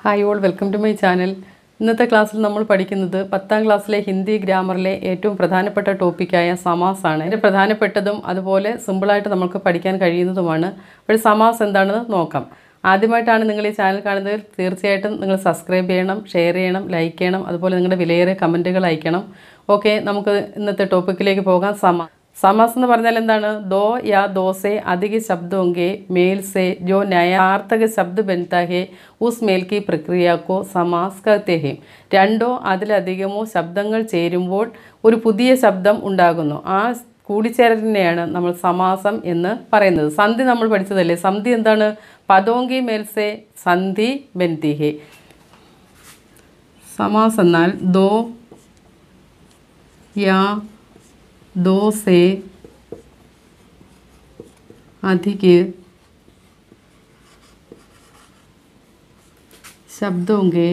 hi all welcome to my channel ഇന്നത്തെ ക്ലാസ്സിൽ നമ്മൾ പഠിക്കുന്നത് പത്താം ക്ലാസ്സിലെ ഹിന്ദി ഗ്രാമറിലെ ഏറ്റവും പ്രധാനപ്പെട്ട ടോപ്പിക്കായ സമാസാണ് ഇതിന് പ്രധാനപ്പെട്ടതും അതുപോലെ സിമ്പിളായിട്ട് നമുക്ക് പഠിക്കാൻ കഴിയുന്നതുമാണ് അപ്പോൾ സമാസ് എന്താണെന്ന് നോക്കാം ആദ്യമായിട്ടാണ് നിങ്ങൾ ഈ ചാനൽ കാണുന്നത് തീർച്ചയായിട്ടും നിങ്ങൾ സബ്സ്ക്രൈബ് ചെയ്യണം ഷെയർ ചെയ്യണം ലൈക്ക് ചെയ്യണം അതുപോലെ നിങ്ങളുടെ വിലയേറിയ കമൻറ്റുകൾ അയക്കണം ഓക്കെ നമുക്ക് ഇന്നത്തെ ടോപ്പിക്കിലേക്ക് പോകാം സമ समास എന്ന് പറഞ്ഞാൽ എന്താണ് दो या दो से अधिक शब्दों के मेल से जो नया सार्थक शब्द बनता है उस मेल की प्रक्रिया को समास कहते हैं രണ്ടോ അതിലധികമോ ശബ്ദങ്ങൾ ചേരുമ്പോൾ ഒരു പുതിയ ശബ്ദം ഉണ്ടാകുന്നു ആ കൂടിച്ചേരലിനെയാണ് നമ്മൾ സമാസം എന്ന് പറയുന്നത് സന്ധി നമ്മൾ പഠിച്ചതല്ലേ സന്ധി എന്താണ് പദോങ്കി മേൽസെ സന്ധി ബന്തി ഹെ സമാസ് എന്നാൽ ദോ യാ दो से अधिक शब्दों के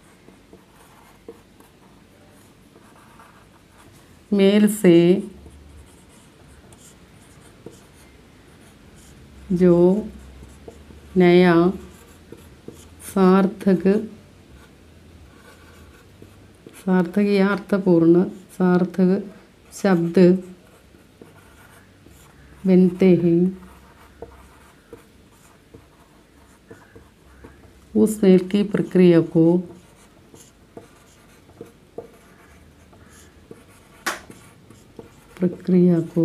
मेल से जो नया सार्थक सार्थक या अर्थपूर्ण सार्थक शब्द बनते हैं उस मेल की प्रक्रिया को प्रक्रिया को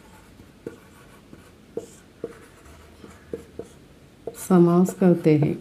समास कहते हैं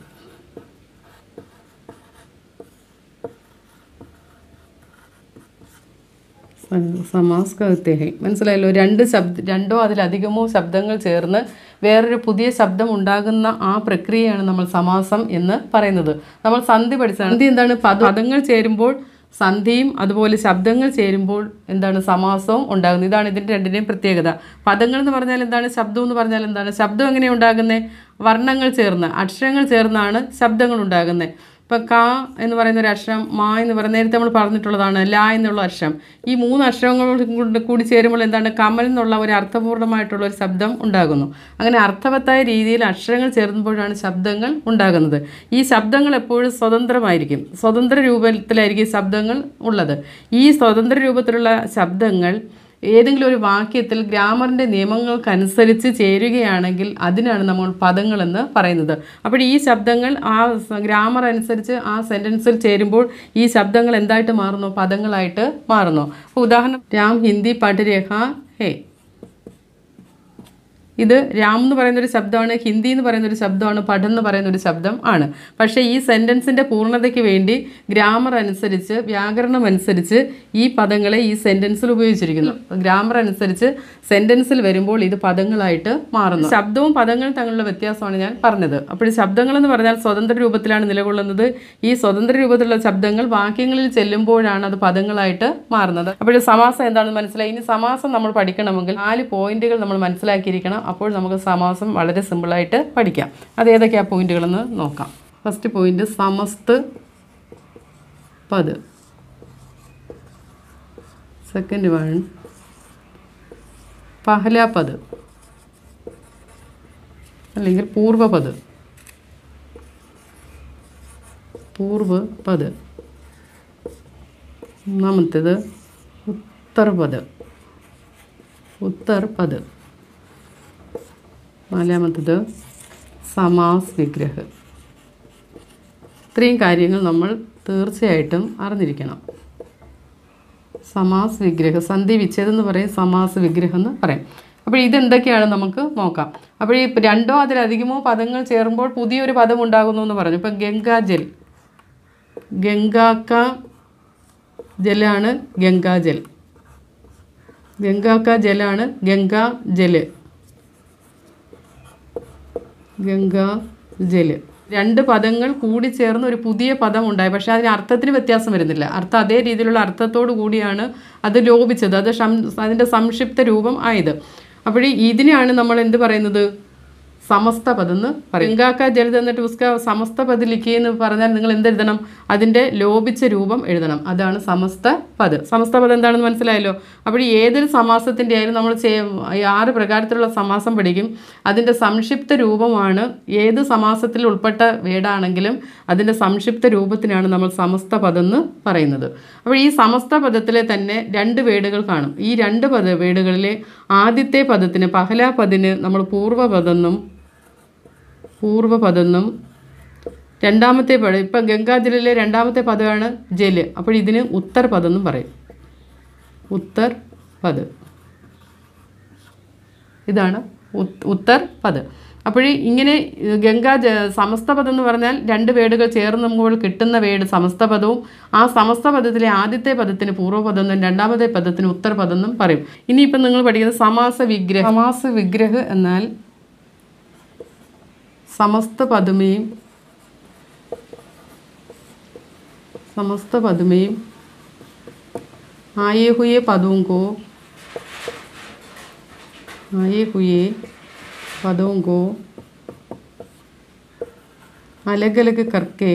സമാസ് കഹത്തെ ഹെ മനസ്സിലായല്ലോ രണ്ട് ശബ്ദ രണ്ടോ അതിലധികമോ ശബ്ദങ്ങൾ ചേർന്ന് വേറൊരു പുതിയ ശബ്ദം ഉണ്ടാകുന്ന ആ പ്രക്രിയയാണ് നമ്മൾ സമാസം എന്ന് പറയുന്നത് നമ്മൾ സന്ധി പഠിച്ചതാണ് സന്ധി എന്താണ് പദ പദങ്ങൾ ചേരുമ്പോൾ സന്ധിയും അതുപോലെ ശബ്ദങ്ങൾ ചേരുമ്പോൾ എന്താണ് സമാസവും ഉണ്ടാകുന്നത് ഇതാണ് ഇതിൻ്റെ രണ്ടിൻ്റെയും പ്രത്യേകത പദങ്ങൾ എന്ന് പറഞ്ഞാൽ എന്താണ് ശബ്ദം എന്ന് പറഞ്ഞാൽ എന്താണ് ശബ്ദം എങ്ങനെയാണ് ഉണ്ടാകുന്നത് വർണ്ണങ്ങൾ ചേർന്ന് അക്ഷരങ്ങൾ ചേർന്നാണ് ശബ്ദങ്ങൾ ഉണ്ടാകുന്നത് ഇപ്പം ക എന്ന് പറയുന്ന ഒരു അക്ഷരം മാ എന്ന് പറയുന്ന നേരത്തെ നമ്മൾ പറഞ്ഞിട്ടുള്ളതാണ് ല എന്നുള്ള അക്ഷരം ഈ മൂന്ന് അക്ഷരങ്ങൾ കൊണ്ട് കൂടി ചേരുമ്പോൾ എന്താണ് കമൽ എന്നുള്ള ഒരു അർത്ഥപൂർണ്ണമായിട്ടുള്ള ഒരു ശബ്ദം ഉണ്ടാകുന്നു അങ്ങനെ അർത്ഥവത്തായ രീതിയിൽ അക്ഷരങ്ങൾ ചേർന്നുമ്പോഴാണ് ശബ്ദങ്ങൾ ഉണ്ടാകുന്നത് ഈ ശബ്ദങ്ങൾ എപ്പോഴും സ്വതന്ത്രമായിരിക്കും സ്വതന്ത്ര രൂപത്തിലായിരിക്കും ശബ്ദങ്ങൾ ഉള്ളത് ഈ സ്വതന്ത്ര രൂപത്തിലുള്ള ശബ്ദങ്ങൾ ഏതെങ്കിലും ഒരു വാക്യത്തിൽ ഗ്രാമറിൻ്റെ നിയമങ്ങൾക്കനുസരിച്ച് ചേരുകയാണെങ്കിൽ അതിനാണ് നമ്മൾ പദങ്ങളെന്ന് പറയുന്നത് അപ്പോൾ ഈ ശബ്ദങ്ങൾ ആ ഗ്രാമർ അനുസരിച്ച് ആ സെൻറ്റൻസിൽ ചേരുമ്പോൾ ഈ ശബ്ദങ്ങൾ എന്തായിട്ട് മാറുന്നു പദങ്ങളായിട്ട് മാറുന്നു അപ്പോൾ ഉദാഹരണം രാം ഹിന്ദി പഠരേഖ ഹേ ഇത് രാം എന്ന് പറയുന്ന ഒരു ശബ്ദമാണ് ഹിന്ദി എന്ന് പറയുന്ന ഒരു ശബ്ദമാണ് പഠൻ എന്ന് പറയുന്ന ഒരു ശബ്ദം ആണ് പക്ഷേ ഈ സെൻറ്റൻസിൻ്റെ പൂർണ്ണതയ്ക്ക് വേണ്ടി ഗ്രാമർ അനുസരിച്ച് വ്യാകരണം അനുസരിച്ച് ഈ പദങ്ങളെ ഈ സെൻറ്റൻസിൽ ഉപയോഗിച്ചിരിക്കുന്നു ഗ്രാമർ അനുസരിച്ച് സെൻറ്റൻസിൽ വരുമ്പോൾ ഇത് പദങ്ങളായിട്ട് മാറുന്നു ശബ്ദവും പദങ്ങളും തമ്മിലുള്ള വ്യത്യാസമാണ് ഞാൻ പറഞ്ഞത് അപ്പോൾ ശബ്ദങ്ങൾ എന്ന് പറഞ്ഞാൽ സ്വതന്ത്ര രൂപത്തിലാണ് നിലകൊള്ളുന്നത് ഈ സ്വതന്ത്ര രൂപത്തിലുള്ള ശബ്ദങ്ങൾ വാക്യങ്ങളിൽ ചെല്ലുമ്പോഴാണ് അത് പദങ്ങളായിട്ട് മാറുന്നത് അപ്പോൾ സമാസം എന്താണെന്ന് മനസ്സിലായി ഇനി സമാസം നമ്മൾ പഠിക്കണമെങ്കിൽ നാല് പോയിന്റുകൾ നമ്മൾ മനസ്സിലാക്കിയിരിക്കണം അപ്പോൾ നമുക്ക് സമാസം വളരെ സിമ്പിളായിട്ട് പഠിക്കാം അത് ഏതൊക്കെയാണ് പോയിന്റുകളെന്ന് നോക്കാം ഫസ്റ്റ് പോയിന്റ് സമസ്ത് പദ് സെക്കൻഡ് വൺ പഹല പദ് അല്ലെങ്കിൽ പൂർവപദ് പൂർവ പദ് മൂന്നാമത്തേത് ഉത്തർപദ് ഉത്തർ പദ് നാലാമത്തത് സമാസ് വിഗ്രഹ് ഇത്രയും കാര്യങ്ങൾ നമ്മൾ തീർച്ചയായിട്ടും അറിഞ്ഞിരിക്കണം സമാസ് വിഗ്രഹ സന്ധി വിച്ഛേദം എന്ന് പറയും സമാസ് വിഗ്രഹം എന്ന് പറയും അപ്പോൾ ഇതെന്തൊക്കെയാണ് നമുക്ക് നോക്കാം അപ്പോൾ ഈ രണ്ടോ അതിലധികമോ പദങ്ങൾ ചേരുമ്പോൾ പുതിയൊരു പദം ഉണ്ടാകുന്നു എന്ന് പറഞ്ഞു ഇപ്പം ഗംഗാജൽ ഗംഗാക്ക ജലാണ് ഗംഗാജൽ ഗംഗാക്ക ജലാണ് ഗംഗാ ജല് ഗംഗാ ജല് രണ്ട് പദങ്ങൾ കൂടി ചേർന്ന് ഒരു പുതിയ പദം ഉണ്ടായി പക്ഷേ അതിന് അർത്ഥത്തിന് വ്യത്യാസം വരുന്നില്ല അർത്ഥം അതേ രീതിയിലുള്ള അർത്ഥത്തോടു കൂടിയാണ് അത് ലോപിച്ചത് അത് ഷം അതിൻ്റെ സംക്ഷിപ്ത രൂപം ആയത് അപ്പോൾ ഇതിനെയാണ് നമ്മൾ എന്ത് പറയുന്നത് സമസ്ത പദം എന്ന് പറയും ഗംഗാക്ക ജലത് എന്നിട്ട് ഉസ്ക സമസ്ത പദ് ലിഖി എന്ന് പറഞ്ഞാൽ നിങ്ങൾ എന്തെഴുതണം അതിൻ്റെ ലോപിച്ച രൂപം എഴുതണം അതാണ് സമസ്ത പദ് സമസ്ത പദം എന്താണെന്ന് മനസ്സിലായല്ലോ അപ്പോൾ ഈ ഏതൊരു സമാസത്തിൻ്റെ ആയാലും നമ്മൾ ചെയ്യ ഈ ആറ് പ്രകാരത്തിലുള്ള സമാസം പഠിക്കും അതിൻ്റെ സംക്ഷിപ്ത രൂപമാണ് ഏത് സമാസത്തിൽ ഉൾപ്പെട്ട വേടാണെങ്കിലും അതിൻ്റെ സംക്ഷിപ്ത രൂപത്തിനാണ് നമ്മൾ സമസ്ത പദം എന്ന് പറയുന്നത് അപ്പോൾ ഈ സമസ്ത പദത്തിലെ തന്നെ രണ്ട് വേടുകൾ കാണും ഈ രണ്ട് പദ വേടുകളിലെ ആദ്യത്തെ പദത്തിന് പഹല പദിന് നമ്മൾ പൂർവ്വപദെന്നും പൂർവ്വപദെന്നും രണ്ടാമത്തെ പദം ഇപ്പം ഗംഗാജലിലെ രണ്ടാമത്തെ പദമാണ് ജല് അപ്പോൾ ഇതിന് ഉത്തർ പദം എന്നും പറയും ഉത്തർ പദ് ഇതാണ് ഉത്- ഉത്തർ പദ് അപ്പോൾ ഇങ്ങനെ ഗംഗാ ജ സമസ്ത പദം എന്ന് പറഞ്ഞാൽ രണ്ട് വേടുകൾ ചേർന്നുമ്പോൾ കിട്ടുന്ന വേട് സമസ്ത പദവും ആ സമസ്ത പദത്തിലെ ആദ്യത്തെ പദത്തിന് പൂർവ്വപദം എന്നും രണ്ടാമത്തെ പദത്തിന് ഉത്തർ പദം എന്നും പറയും ഇനിയിപ്പം നിങ്ങൾ പഠിക്കുന്നത് സമാസ വിഗ്രഹ സമാസ വിഗ്രഹ എന്നാൽ സമസ്ത പദമേയും समस्त पद में आए हुए पदों को आए हुए पदों को अलग अलग करके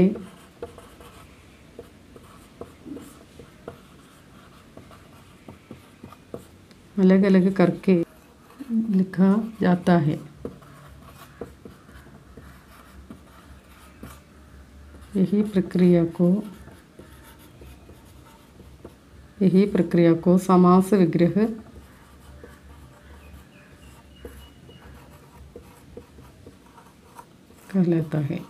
अलग अलग करके लिखा जाता है यही प्रक्रिया को यही प्रक्रिया को समास विग्रह कहलाता है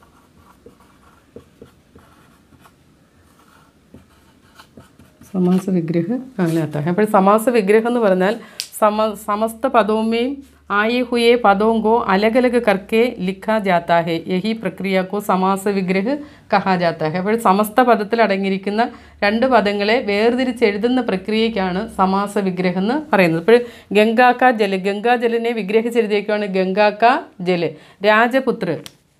സമാസ വിഗ്രഹ कहलाता है അപ്പോൾ സമാസ വിഗ്രഹം എന്ന് പറഞ്ഞാൽ സമ സമസ്ത പദവുമേയും ആയെ ഹുയെ പദവും കോ അലഗ് അലഗ് കർക്കെ ലിഖാ ജാത്താ ഹെ യഹി പ്രക്രിയ കോ സമാസ വിഗ്രഹ കഹാ ജാത്താ ഹെ അപ്പോൾ സമസ്ത പദത്തിൽ അടങ്ങിയിരിക്കുന്ന രണ്ട് പദങ്ങളെ വേർതിരിച്ചെഴുതുന്ന പ്രക്രിയയ്ക്കാണ് സമാസ വിഗ്രഹം എന്ന് പറയുന്നത് ഇപ്പോൾ ഗംഗാക്ക ജല് ഗംഗാജലിനെ വിഗ്രഹിച്ചെഴുതിയേക്കാണ് ഗംഗാക്ക ജല് രാജപുത്ര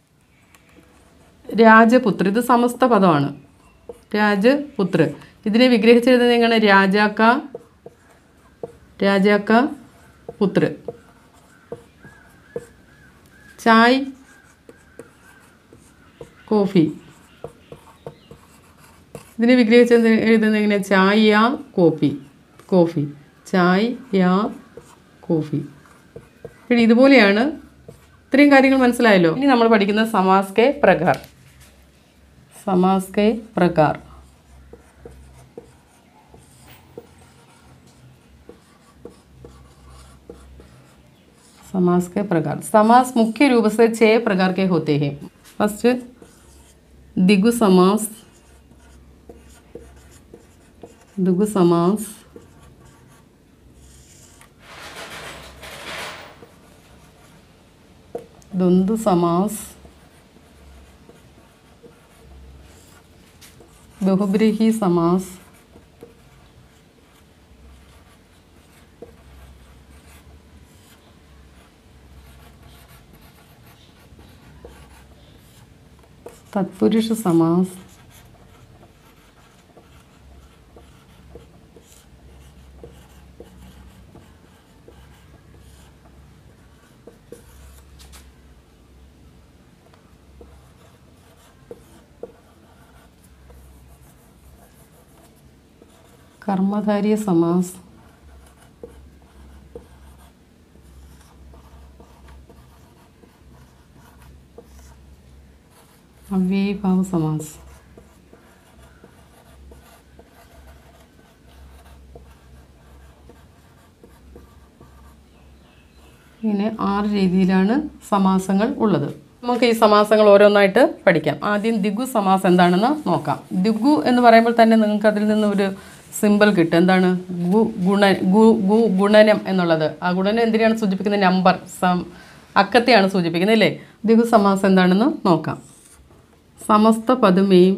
രാജപുത്ര ഇത് സമസ്ത പദമാണ് രാജപുത്ര ഇതിനെ വിഗ്രഹിച്ചെഴുതുന്നത് എങ്ങനെ രാജാക്ക രാജാക്ക പുത്ര ചായ് കോഫി ഇതിനെ വിഗ്രഹിച്ചത് എഴുതുന്നത് എങ്ങനെ ചായ് യാ കോഫി കോഫി ചായ് യാ കോഫി പിന്നെ ഇതുപോലെയാണ് ഇത്രയും കാര്യങ്ങൾ മനസ്സിലായല്ലോ ഇനി നമ്മൾ പഠിക്കുന്ന സമാസ് കെ പ്രകാർ സമാസ് കെ പ്രകാർ समास के प्रकार समास मुख्य रूप से छह प्रकार के होते हैं फर्स्ट दिगु समास दिगु समास द्वंद्व समास बहुब्रीही समास तत्पुरुष समास कर्मधार्य समास അവ്യയീഭാവ സമാസ് ഇങ്ങനെ ആറ് രീതിയിലാണ് സമാസങ്ങൾ ഉള്ളത് നമുക്ക് ഈ സമാസങ്ങൾ ഓരോന്നായിട്ട് പഠിക്കാം ആദ്യം ദിഗു സമാസം എന്താണെന്ന് നോക്കാം ദിഗു എന്ന് പറയുമ്പോൾ തന്നെ നിങ്ങൾക്ക് അതിൽ നിന്ന് ഒരു സിമ്പിൾ കിട്ടും എന്താണ് ഗു ഗുണ ഗു ഗു ഗുണനം എന്നുള്ളത് ആ ഗുണനം എന്തിനാണ് സൂചിപ്പിക്കുന്നത് നമ്പർ സം അക്കത്തെയാണ് സൂചിപ്പിക്കുന്നത് അല്ലേ ദിഗു സമാസം എന്താണെന്ന് നോക്കാം സമസ്ത പദമേയും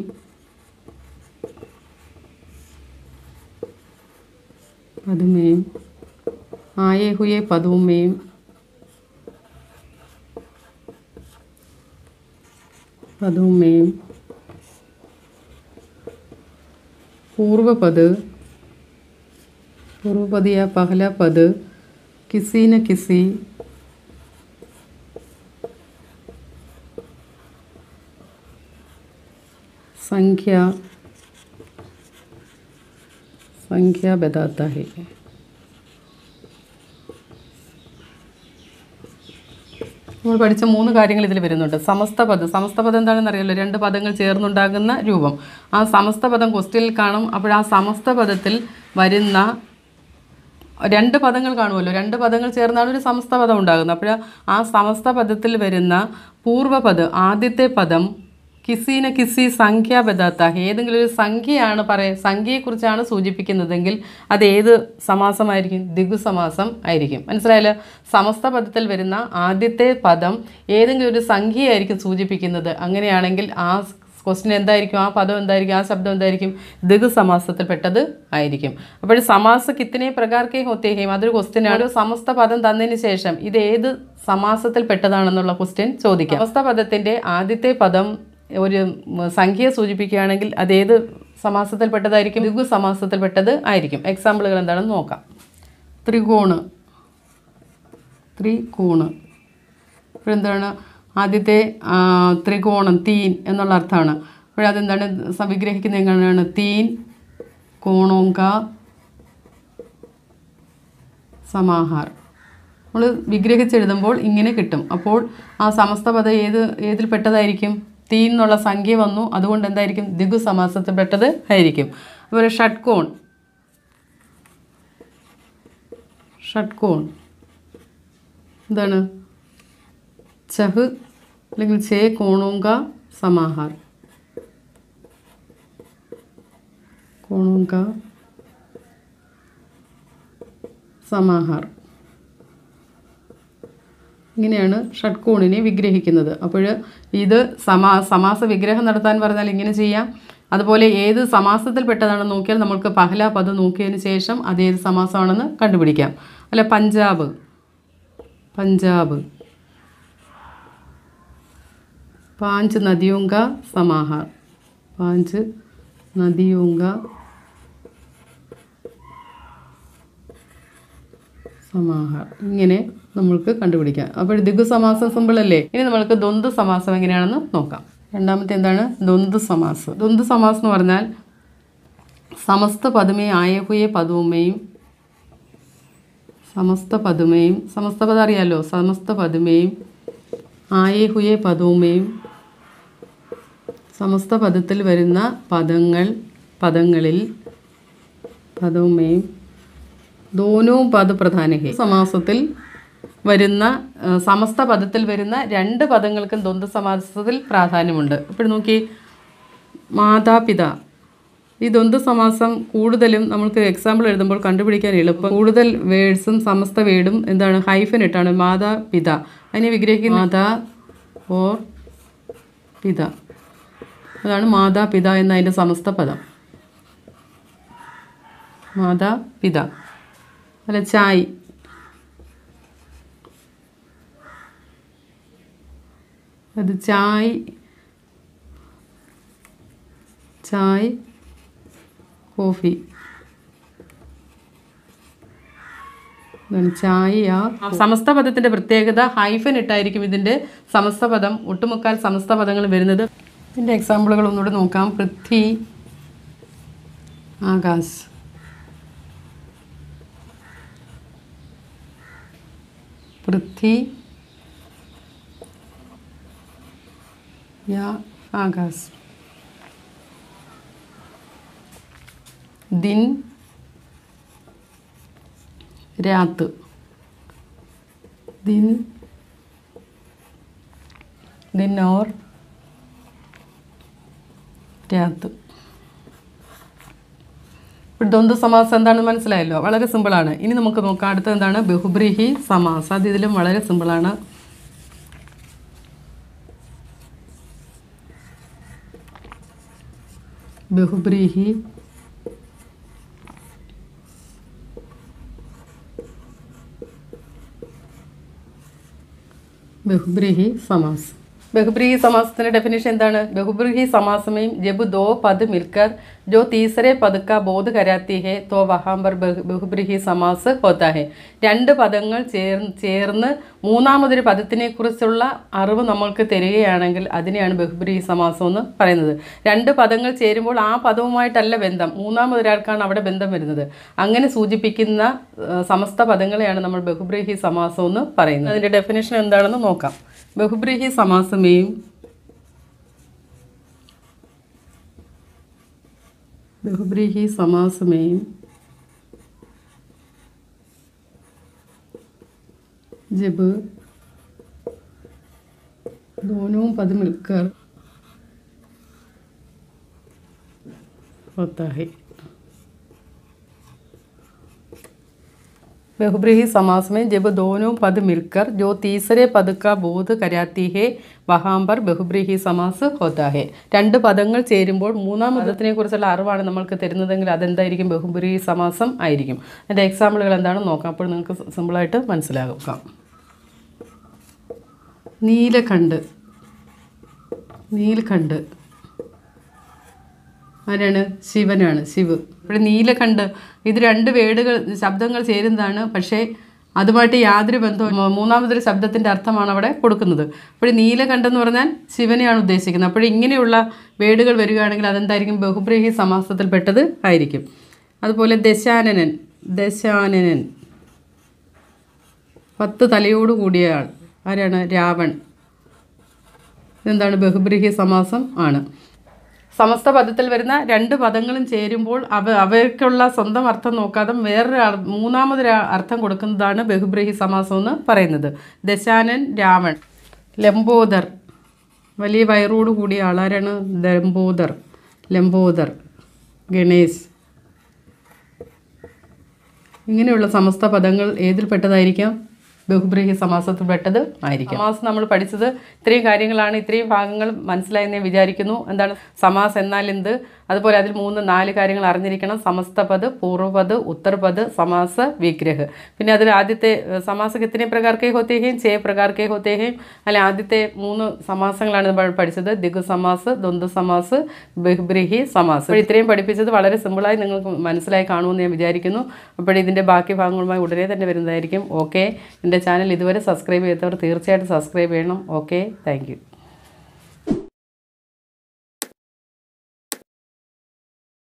പദമേയും ആയെ ഹുയെ പദവുമേയും പദവുമേയും पूर्व पूर्व पद या पहला पद किसी न किसी संख्या संख्या बताता है നമ്മൾ പഠിച്ച മൂന്ന് കാര്യങ്ങൾ ഇതിൽ വരുന്നുണ്ട് സമസ്ത പദം സമസ്ത പദം എന്താണെന്ന് അറിയാലോ രണ്ട് പദങ്ങൾ ചേർന്നുണ്ടാകുന്ന രൂപം ആ സമസ്ത പദം ക്വസ്റ്റ്യനിൽ കാണും അപ്പോൾ ആ സമസ്ത പദത്തിൽ വരുന്ന രണ്ട് പദങ്ങൾ കാണുമല്ലോ രണ്ട് പദങ്ങൾ ചേർന്നാണ് ഒരു സമസ്ത പദം ഉണ്ടാകുന്നത് അപ്പോൾ ആ സമസ്ത പദത്തിൽ വരുന്ന പൂർവ്വപദം ആദ്യത്തെ പദം കിസീന കിസി സംഖ്യ ബദാത്ത ഏതെങ്കിലും ഒരു സംഖ്യയാണ് പറയ സംഖ്യയെക്കുറിച്ചാണ് സൂചിപ്പിക്കുന്നതെങ്കിൽ അത് ഏത് സമാസമായിരിക്കും ദിഗു സമാസം ആയിരിക്കും മനസ്സിലായല്ലോ സമസ്ത പദത്തിൽ വരുന്ന ആദ്യത്തെ പദം ഏതെങ്കിലും ഒരു സംഖ്യയായിരിക്കും സൂചിപ്പിക്കുന്നത് അങ്ങനെയാണെങ്കിൽ ആ ക്വസ്റ്റ്യൻ എന്തായിരിക്കും ആ പദം എന്തായിരിക്കും ആ ശബ്ദം എന്തായിരിക്കും ദിഗു സമാസത്തിൽപ്പെട്ടത് ആയിരിക്കും അപ്പോൾ സമാസ കിത്തനെ പ്രകാർ കെ ഹോത്തേ ഹേം അതൊരു ക്വസ്റ്റ്യൻ ആണ് സമസ്ത പദം തന്നതിന് ശേഷം ഇത് ഏത് സമാസത്തിൽ പെട്ടതാണെന്നുള്ള ക്വസ്റ്റ്യൻ ചോദിക്കാം സമസ്ത പദത്തിന്റെ ആദ്യത്തെ പദം ഒരു ഉം, സംഖ്യയെ സൂചിപ്പിക്കുകയാണെങ്കിൽ അത് ഏത് സമാസത്തിൽപ്പെട്ടതായിരിക്കും ദിഗു സമാസത്തിൽപ്പെട്ടത് ആയിരിക്കും എക്സാമ്പിളുകൾ എന്താണെന്ന് നോക്കാം ത്രികോണ് ത്രികോണ് ഇപ്പോഴെന്താണ് ആദ്യത്തെ ആ, ത്രികോണം തീൻ എന്നുള്ള അർത്ഥമാണ് അപ്പോഴതെന്താണ് സ- വിഗ്രഹിക്കുന്നത് എങ്ങനെയാണ് തീൻ കോണോങ്ക സമാഹാർ നമ്മൾ വിഗ്രഹിച്ചെഴുതുമ്പോൾ ഇങ്ങനെ കിട്ടും അപ്പോൾ ആ സമസ്ത പദം ഏത് ഏതിൽ പെട്ടതായിരിക്കും തീൻ എന്നുള്ള സംഖ്യ വന്നു അതുകൊണ്ട് എന്തായിരിക്കും ദിഗു സമാസത്തിൽപ്പെട്ടത് ആയിരിക്കും അതുപോലെ ഷഡ്കോൺ ഷഡ്കോൺ എന്താണ് ചഹ് അല്ലെങ്കിൽ ചേ കോണോങ്ക സമാഹാർ കോണോങ്ക സമാഹാർ ഇങ്ങനെയാണ് ഷഡ്കോണിനെ വിഗ്രഹിക്കുന്നത് അപ്പോൾ ഇത് സമാ സമാസ വിഗ്രഹം നടത്താൻ പറഞ്ഞാൽ ഇങ്ങനെ ചെയ്യാം അതുപോലെ ഏത് സമാസത്തിൽപ്പെട്ടതാണെന്ന് നോക്കിയാൽ നമുക്ക് പഹല പദം നോക്കിയതിന് ശേഷം അത് ഏത് സമാസമാണെന്ന് കണ്ടുപിടിക്കാം അല്ല പഞ്ചാബ് പഞ്ചാബ് पांच नदियों का समाहार पांच नदियों का സമാഹാർ ഇങ്ങനെ നമ്മൾക്ക് കണ്ടുപിടിക്കാം അപ്പോൾ ദിഗു സമാസം സിമ്പിൾ അല്ലേ ഇനി നമ്മൾക്ക് ദ്വന്ദ് സമാസം എങ്ങനെയാണെന്ന് നോക്കാം രണ്ടാമത്തെ എന്താണ് ദ്വന്ദ് സമാസം ദ്വന്ദ് സമാസം എന്ന് പറഞ്ഞാൽ സമസ്ത പദമേ ആയഹുയെ പദവുമേയും സമസ്ത പദമേയും സമസ്ത പദം അറിയാലോ സമസ്ത പദമേയും ആയേ ഹുയെ പദവുമേയും സമസ്ത പദത്തിൽ വരുന്ന പദങ്ങൾ പദങ്ങളിൽ പദവുമേയും ദോനവും പദ പ്രധാനഹേ സമാസത്തിൽ വരുന്ന ആ, സമസ്ത പദത്തിൽ വരുന്ന രണ്ട് പദങ്ങൾക്കും ദ്വന്ദ് സമാസത്തിൽ പ്രാധാന്യമുണ്ട് ഇപ്പോൾ നോക്കി മാതാപിത ഈ ദ്വന്ദ് സമാസം കൂടുതലും നമുക്ക് എക്സാമ്പിൾ എഴുതുമ്പോൾ കണ്ടുപിടിക്കാൻ എളുപ്പം കൂടുതൽ വേർഡ്സും സമസ്ത വേർഡും എന്താണ് ഹൈഫൻ ഇട്ടാണ് മാതാ പിത അതിനെ വിഗ്രഹിക്കുന്ന മാതാ ഓർ പിത അതാണ് മാതാ പിത എന്നതിൻ്റെ സമസ്ത പദം മാതാ പിത അല്ല ചായ് അത് ചായ് ചായ് കോഫി ഇതാണ് ചായ സമസ്ത പദത്തിന്റെ പ്രത്യേകത ഹൈഫൻ ഇട്ടായിരിക്കും ഇതിന്റെ സമസ്ത പദം ഒട്ടുമുക്കാൽ സമസ്ത പദങ്ങൾ വരുന്നത് ഇതിന്റെ എക്സാമ്പിളുകൾ ഒന്നുകൂടെ നോക്കാം പൃഥ്വി ആകാശ് പൃഥ്വി या आकाश दिन रात दिन दिन और രാത്ത് ഇപ്പോൾ ദ്വന്ദ് സമാസം എന്താണെന്ന് മനസ്സിലായല്ലോ വളരെ സിമ്പിളാണ് ഇനി നമുക്ക് നോക്കാം അടുത്ത എന്താണ് ബഹുബ്രീഹി സമാസം അത് ഇതിലും വളരെ സിമ്പിളാണ് ബഹുബ്രീഹി ബഹുബ്രീഹി സമാസ് ബഹുബ്രീഹി സമാസത്തിന്റെ ഡെഫിനേഷൻ എന്താണ് ബഹുബ്രീഹി സമാസമേയും ജബ് ദോ പദ് മിൽക്കർ ജോ തീസരെ പതുക്ക ബോധ് കരാത്തി ഹെ തോ വഹാംബർ ബഹു- ബഹുബ്രീഹി സമാസ് ഹോത്താ ഹെ രണ്ട് പദങ്ങൾ ചേർന്ന് ചേർന്ന് മൂന്നാമതൊരു പദത്തിനെ കുറിച്ചുള്ള അറിവ് നമ്മൾക്ക് തരികയാണെങ്കിൽ അതിനെയാണ് ബഹുബ്രീഹി സമാസം എന്ന് പറയുന്നത് രണ്ട് പദങ്ങൾ ചേരുമ്പോൾ ആ പദവുമായിട്ടല്ല ബന്ധം മൂന്നാമതൊരാൾക്കാണ് അവിടെ ബന്ധം വരുന്നത് അങ്ങനെ സൂചിപ്പിക്കുന്ന ആ, സമസ്ത പദങ്ങളെയാണ് നമ്മൾ ബഹുബ്രീഹി സമാസം എന്ന് പറയുന്നത് അതിന്റെ ഡെഫിനേഷൻ എന്താണെന്ന് നോക്കാം ബഹുബ്രീഹി സമാസമേയും ബഹുബ്രീഹി സമാസമേയും जब दोनों पद मिलकर होता है बहुब्रीही समास में जब दोनों पद मिलकर जो तीसरे पद का बोध कराती है वहाँ पर ബഹുബ്രീഹി സമാസ് ഹോത്താ ഹെ രണ്ട് പദങ്ങൾ ചേരുമ്പോൾ മൂന്നാം പദത്തിനെ കുറിച്ചുള്ള അറിവാണ് നമ്മൾക്ക് തരുന്നതെങ്കിൽ അതെന്തായിരിക്കും ബഹുബ്രീഹി സമാസം ആയിരിക്കും അതിൻ്റെ എക്സാമ്പിളുകൾ എന്താണെന്ന് നോക്കാം അപ്പോൾ നിങ്ങൾക്ക് സിമ്പിളായിട്ട് മനസ്സിലാക്കാം നീലകണ്ഠ് നീലകണ്ഠ് ആരാണ് ശിവനാണ് ശിവ് ഇവിടെ നീലകണ്ഠ് ഇത് രണ്ട് വേടുകൾ ശബ്ദങ്ങൾ ചേരുന്നതാണ് പക്ഷേ അതുമായിട്ട് യാതൊരു ബന്ധവും മൂ- മൂന്നാമതൊരു ശബ്ദത്തിൻ്റെ അർത്ഥമാണ് അവിടെ കൊടുക്കുന്നത് അപ്പോൾ നീലകണ്ഠം എന്ന് പറഞ്ഞാൽ ശിവനെയാണ് ഉദ്ദേശിക്കുന്നത് അപ്പോൾ ഇങ്ങനെയുള്ള വേടുകൾ വരികയാണെങ്കിൽ അതെന്തായിരിക്കും ബഹുബ്രീഹി സമാസത്തിൽപ്പെട്ടത് ആയിരിക്കും അതുപോലെ ദശാനനൻ ദശാനനൻ പത്ത് തലയോട് കൂടിയ ആൾ ആരാണ് രാവൺ ഇതെന്താണ് ബഹുബ്രീഹി സമാസം ആണ് സമസ്ത പദത്തിൽ വരുന്ന രണ്ട് പദങ്ങളും ചേരുമ്പോൾ അവ അവയ്ക്കുള്ള സ്വന്തം അർത്ഥം നോക്കാതെ വേറൊരു അർ- മൂന്നാമതൊരു അർത്ഥം കൊടുക്കുന്നതാണ് ബഹുബ്രീഹി സമാസം എന്ന് പറയുന്നത് ദശാനൻ രാവൺ ലംബോദർ വലിയ വയറോട് കൂടിയ ആളാരാണ് ലംബോദർ ലംബോദർ ഗണേശ് ഇങ്ങനെയുള്ള സമസ്ത പദങ്ങൾ ഏതിൽപ്പെട്ടതായിരിക്കാം ബഹുബ്രീഹി സമാസത്തിൽപ്പെട്ടത് ആയിരിക്കും സമാസം നമ്മൾ പഠിച്ചത് ഇത്രയും കാര്യങ്ങളാണ് ഇത്രയും ഭാഗങ്ങൾ മനസ്സിലായെന്ന് ഞാൻ വിചാരിക്കുന്നു എന്താണ് സമാസ് എന്നാൽ എന്ത് അതുപോലെ അതിൽ മൂന്ന് നാല് കാര്യങ്ങൾ അറിഞ്ഞിരിക്കണം സമസ്തപദ് പൂർവ്വപദ് ഉത്തർപദ് സമാസ വിഗ്രഹ് പിന്നെ അതിൽ ആദ്യത്തെ ഏഹ്, സമാസ കിത്തനെ പ്രകാർ കെ ഹോത്തേ ഹേം ചേ പ്രകാർ കെ ഹോത്തേ ഹേം അല്ലെ ആദ്യത്തെ മൂന്ന് സമാസങ്ങളാണ് നമ്മൾ പഠിച്ചത് ദിഗു സമാസ് ദ്വന്ദ് സമാസ് ബഹുബ്രീഹി സമാസ് അപ്പോൾ ഇത്രയും പഠിപ്പിച്ചത് വളരെ സിമ്പിളായി നിങ്ങൾക്ക് മനസ്സിലായി കാണുമെന്ന് ഞാൻ വിചാരിക്കുന്നു അപ്പോൾ ഇതിൻ്റെ ബാക്കി ഭാഗങ്ങളുമായി ഉടനെ തന്നെ വരുന്നതായിരിക്കും ഓക്കെ എൻ്റെ ചാനൽ ഇതുവരെ സബ്സ്ക്രൈബ് ചെയ്യാത്തവർ തീർച്ചയായിട്ടും സബ്സ്ക്രൈബ് ചെയ്യണം ഓക്കെ താങ്ക്